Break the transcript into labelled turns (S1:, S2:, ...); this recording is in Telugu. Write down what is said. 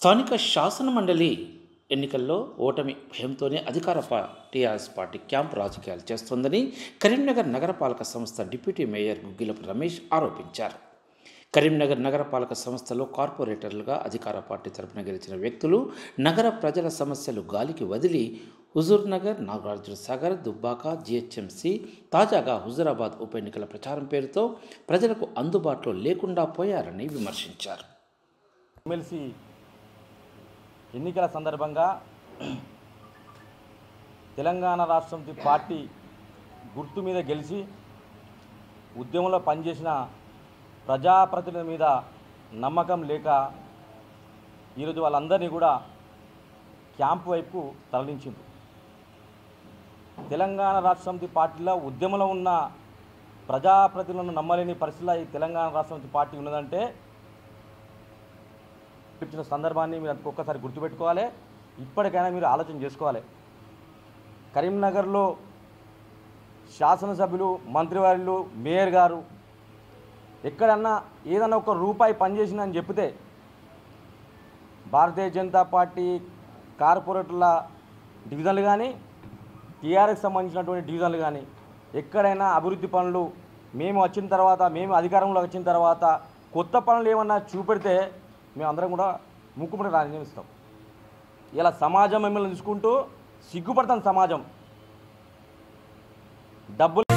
S1: స్థానిక శాసన మండలి ఎన్నికల్లో ఓటమి భయంతోనే అధికార పా టీఆర్ఎస్ పార్టీ క్యాంప్ రాజకీయాలు చేస్తోందని కరీంనగర్ నగరపాలక సంస్థ డిప్యూటీ మేయర్ గుగ్గిలపు రమేష్ ఆరోపించారు కరీంనగర్ నగరపాలక సంస్థలో కార్పొరేటర్లుగా అధికార పార్టీ తరపున గెలిచిన వ్యక్తులు నగర ప్రజల సమస్యలు గాలికి వదిలి హుజూర్ నగర్ నాగార్జున సాగర్ దుబ్బాక జిహెచ్ఎంసి తాజాగా హుజూరాబాద్ ఉప ఎన్నికల ప్రచారం పేరుతో ప్రజలకు అందుబాటులో లేకుండా పోయారని విమర్శించారు
S2: ఎమ్మెల్సీ ఎన్నికల సందర్భంగా తెలంగాణ రాష్ట్రం పార్టీ గుర్తు మీద గెలిచి ఉద్యమంలో పనిచేసిన ప్రజాప్రతినిధుల మీద నమ్మకం లేక ఈరోజు వాళ్ళందరినీ కూడా క్యాంపు వైపు తరలించింది తెలంగాణ రాష్ట్ర సమితి పార్టీలో ఉద్యమంలో ఉన్న ప్రజాప్రతినిధులను నమ్మలేని పరిస్థితిలో ఈ తెలంగాణ రాష్ట్ర సమితి పార్టీ ఉన్నదంటే ఇచ్చిన సందర్భాన్ని మీరు అందుకు ఒక్కసారి గుర్తుపెట్టుకోవాలి ఇప్పటికైనా మీరు ఆలోచన చేసుకోవాలి కరీంనగర్లో శాసనసభ్యులు మంత్రివర్యులు మేయర్ గారు ఎక్కడన్నా ఏదన్నా ఒక రూపాయి పనిచేసిందని అని చెప్తే భారతీయ జనతా పార్టీ కార్పొరేటర్ల డివిజన్లు కానీ టీఆర్ఎస్ సంబంధించినటువంటి డివిజన్లు కానీ ఎక్కడైనా అభివృద్ధి పనులు మేము వచ్చిన తర్వాత మేము అధికారంలో వచ్చిన తర్వాత కొత్త పనులు ఏమన్నా చూపెడితే మేము అందరం కూడా ముక్కుముడి రాజీనిస్తాం ఇలా సమాజం మిమ్మల్ని చూసుకుంటూ సిగ్గుపడతాం సమాజం డబ్బులు